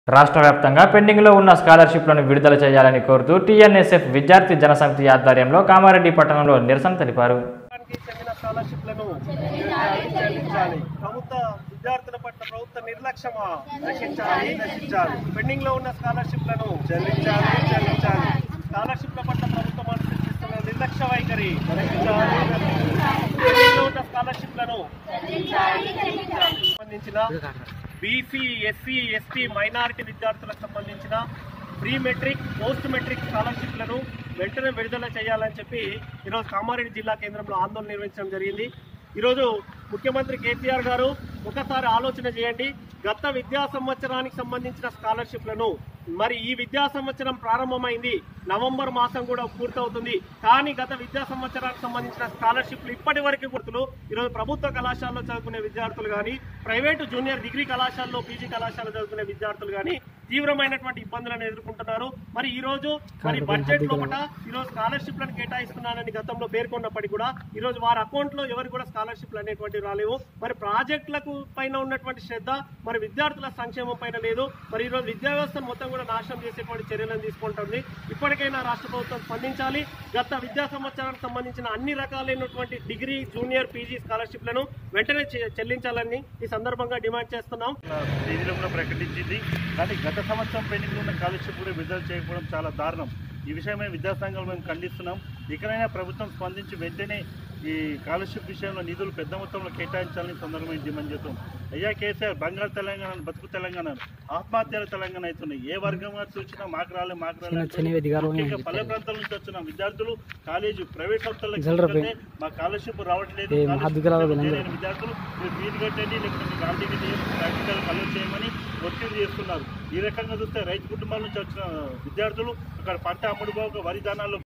రాష్ట్ర వ్యాప్తంగా పెండింగ్లో ఉన్న స్కాలర్షిప్లను విడుదల చేయాలని కోరుతూ టీఎన్ఎస్ఎఫ్ విద్యార్థి జనసమితి ఆధ్వర్యంలో కామారెడ్డి పట్టణంలో నిరసన తెలిపారు రాష్ట్రానికి చెందిన స్కాలర్షిప్లను చెల్లించాలి ప్రభుత్వ విద్యార్థుల పట్ల ప్రభుత్వ నిర్లక్ష్యమా నశించాలి నశించాలి పెండింగ్ లో ఉన్న స్కాలర్షిప్లను చెల్లించాలి చెల్లించాలి స్కాలర్షిప్ల పట్ల ప్రభుత్వం అనుసరిస్తున్న నిర్లక్ష్య వైఖరి నశించాలి నశించాలి. పెండింగ్ లో ఉన్న స్కాలర్షిప్లను సంబంధించిన బీసీ ఎస్సీ ఎస్టీ మైనారిటీ విద్యార్థులకు సంబంధించిన ప్రీ మెట్రిక్ పోస్ట్ మెట్రిక్ స్కాలర్షిప్లను వెంటనే విడుదల చేయాలని చెప్పి ఈరోజు కామారెడ్డి జిల్లా కేంద్రంలో ఆందోళన నిర్వహించడం జరిగింది ఈరోజు ముఖ్యమంత్రి కేసీఆర్ గారు ఒకసారి ఆలోచన చేయండి గత విద్యా సంవత్సరానికి సంబంధించిన స్కాలర్షిప్లను మరి ఈ విద్యా సంవత్సరం ప్రారంభమైంది నవంబర్ మాసం కూడా పూర్తవుతుంది కానీ గత విద్యా సంవత్సరానికి సంబంధించిన స్కాలర్షిప్లు ఇప్పటి వరకు గుర్తులు ఈరోజు ప్రభుత్వ కళాశాలలో చదువుకునే విద్యార్థులు కానీ ప్రైవేటు జూనియర్ డిగ్రీ కళాశాలలో పీజీ కళాశాల చదువుకునే విద్యార్థులు కానీ తీవ్రమైనటువంటి ఇబ్బందులను ఎదుర్కొంటున్నారు మరి ఈ రోజు మరి బడ్జెట్ లోపల ఈ రోజు స్కాలర్షిప్లను కేటాయిస్తున్నానని గతంలో పేర్కొన్నప్పటికీ కూడా ఈ రోజు వారి అకౌంట్ లో ఎవరు కూడా స్కాలర్షిప్లు అనేటువంటివి రాలేవు మరి ప్రాజెక్టులకు పైన ఉన్నటువంటి శ్రద్ధ మరి విద్యార్థుల సంక్షేమం పైన లేదు మరి ఈ రోజు విద్యా వ్యవస్థను మొత్తం కూడా నాశనం చేసేటువంటి చర్యలను తీసుకుంటుంది ఇప్పటికైనా రాష్ట్ర ప్రభుత్వం స్పందించాలి గత విద్యా సంవత్సరానికి సంబంధించిన అన్ని రకాలైనటువంటి డిగ్రీ జూనియర్ పీజీ స్కాలర్షిప్లను వెంటనే చె- చెల్లించాలని ఈ సందర్భంగా డిమాండ్ చేస్తున్నాం శరీరంలో ప్రకటించింది కానీ గత సంవత్సరం పెండింగ్ ఉన్న స్కాలర్షిప్ కూడా విడుదల చేయకపోవడం చాలా దారుణం ఈ విషయమే విద్యాసంఘాలు మేము ఖండిస్తున్నాం ఇకనైనా ప్రభుత్వం స్పందించి వెంటనే ఈ స్కాలర్షిప్ విషయంలో నిధులు పెద్ద మొత్తంలో కేటాయించాలని సందర్భంగా డిమాండ్ చేస్తాం అయ్యా కేసీఆర్ బంగారు తెలంగాణ బతుకు తెలంగాణ ఆత్మహత్యల తెలంగాణ అవుతున్నాయి ఏ వర్గం వారు చూసినా మాకు రాలే మాకు రాలే ముఖ్యంగా పల్లె ప్రాంతాల నుంచి వచ్చిన విద్యార్థులు కాలేజీ ప్రైవేట్ సంస్థలకు మా స్కాలర్షిప్ రావట్లేదు స్కాలర్షిప్ చేయలేని విద్యార్థులు మీరు ఫీజు కట్టండి లేకపోతే మీకు ఆల్ టికెట్ ప్రాక్టికల్ కలెక్ట్ చేయమని ఒత్తిడి చేస్తున్నారు ఈ రకంగా చూస్తే రైతు కుటుంబాల నుంచి వచ్చిన విద్యార్థులు అక్కడ పంట అమ్ముడుపోక వరి ధానాల్లో